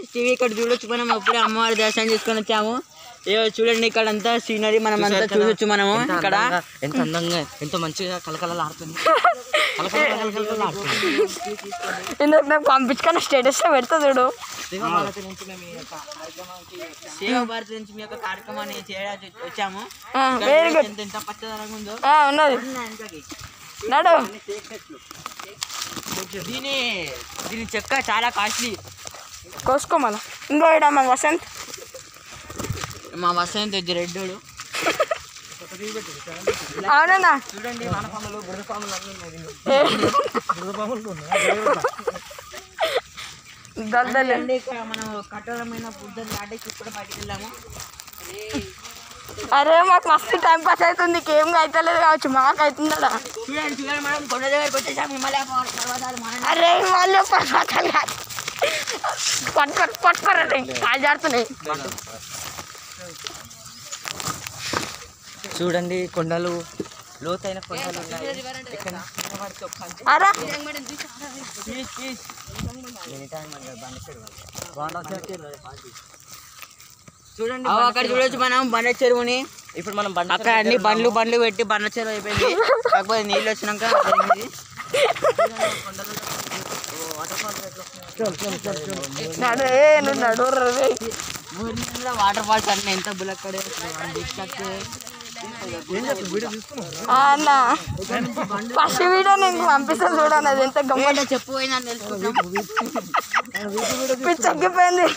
TV ఇక్కడ చూడొచ్చు మనం అప్పుడే అమ్మవారి దర్శనం చేసుకొని వచ్చాము ఏ చూడండి ఇక్కడ అంతా సీనరీ మనం అంతా చూడొచ్చు మనము ఎంత ఇక్కడ అందంగా, ఎంత అందంగా ఎంత మంచిగా కలకలలాడుతుంది కలకల కలకలలాడుతుంది ఇందుకు నాకు పంపించుకొని స్టేటస్ పెడతా చూడు సేవా భారతి నుంచి మేము ఈ యొక్క కార్యక్రమానికి సేవా భారతి నుంచి మీ యొక్క కార్యక్రమాన్ని చేయడానికి వచ్చాము వెరీ గుడ్ ఎంత ఎంత పచ్చదనంగా ఉందో ఉన్నది నడు దీని దీని చెక్క చాలా కాస్ట్లీ కోసుకో మళ్ళా ఇంకో ఇడ మా వసంత్ మా వసంత్ వచ్చి రెడ్డోడు అవునన్నా చూడండి వానపాములు బురద పాములు అన్నీ ఉన్నాయి దద్దలు చూడండి ఇక్కడ మనం కఠోరమైన ఫుడ్ దాటికి ఇప్పుడు బయటికి వెళ్ళాము అరే మాకు మస్తు టైం పాస్ అవుతుంది ఏం అవుతలేదు కావచ్చు మాకు అవుతుందా చూడండి చూడండి మనం కొండ దగ్గరికి వచ్చేసాము హిమాలయ పర్వత- పర్వతాలు మన అరే వాళ్ళు పర్వతాలు కాదు పట్టుకోరు పట్టుకోరండి కాలు జారుతున్నాయి చూడండి కొండలు లోతైన కొండలు ఉన్నాయి ఇక్కడ నిలబడితే ఒక్క అంచు. అరే ప్లీజ్ ప్లీజ్ ఎనీ టైం మన బండి సైడ్ వాళ్ళు. బాగుంటుంది. చూడండి అవు అక్కడ చూడొచ్చు మనం బండ చెరువుని ఇప్పుడు మనం బండి అక్కడ అన్ని బండ్లు బండ్లు పెట్టి బండ చెరువు అయిపోయింది కాకపోతే నీళ్ళు వచ్చినాక జరిగింది నడు ఏ నువ్వు నడు రే ఊరిలో వాటర్ ఫాల్స్ అన్నీ ఎంత బులక్కడే ఆ అన్న ఫస్ట్ వీడియో నేను పంపిస్తాను చూడండి అది ఎంత గమ్మ చెప్పు పోయిందని తెలుసుకుంటాం పిచ్చక్కిపోయింది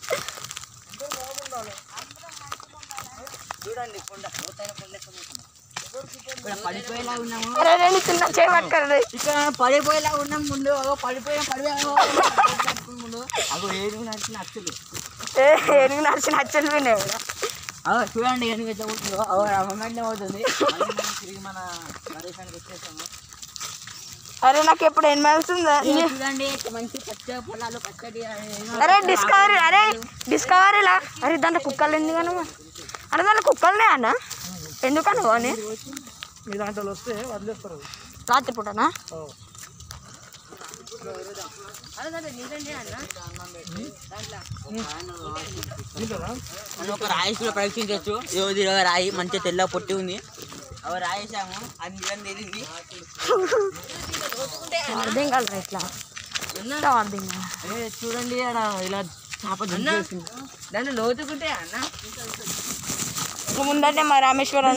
ఇక్కడ పడిపోయేలా ఉన్నాము అరే రెండు చిన్న చేయి పట్టుకోరు ఇక్కడ పడిపోయేలా ఉన్నాం ముందు అగో పడిపోయినా పడిపోయాము ముందు అగో ఏడు నడిచిన అచ్చులు ఏ ఎనిమిది నడిచిన అచ్చలు వినేవి అగో చూడండి ఎన్ని అవుతుందో అగో రమ్మంటే అవుతుంది మళ్ళీ మనం తిరిగి మన ప్రదేశానికి వచ్చేసాము అరే నాకు ఎప్పుడు ఎనిమిది అవుతుందా ఇగో చూడండి మంచి పచ్చ పొలాలు పచ్చడి అరే డిస్కవరీ అరే డిస్కవరీలా అరే దాంట్లో కుక్కలు ఎందుకను అరే దాంట్లో కుక్కలునే అన్న ఎందుకను అని మీ దాంట్లో వస్తే వదిలేస్తారు రాత్రి పూటనా మనం ఒక రాయి కూడా పరీక్షించవచ్చు ఇది ఒక రాయి మంచి తెల్ల పొట్టి ఉంది అవి రాయేసాము అది నిజం తెలిసింది అర్థం కాదు ఇట్లా ఎంత అర్థం కాదు అదే చూడండి ఆడ ఇలా చేప దాంట్లో లోతుకుంటే అన్న ముందంటే మా రామేశ్వరం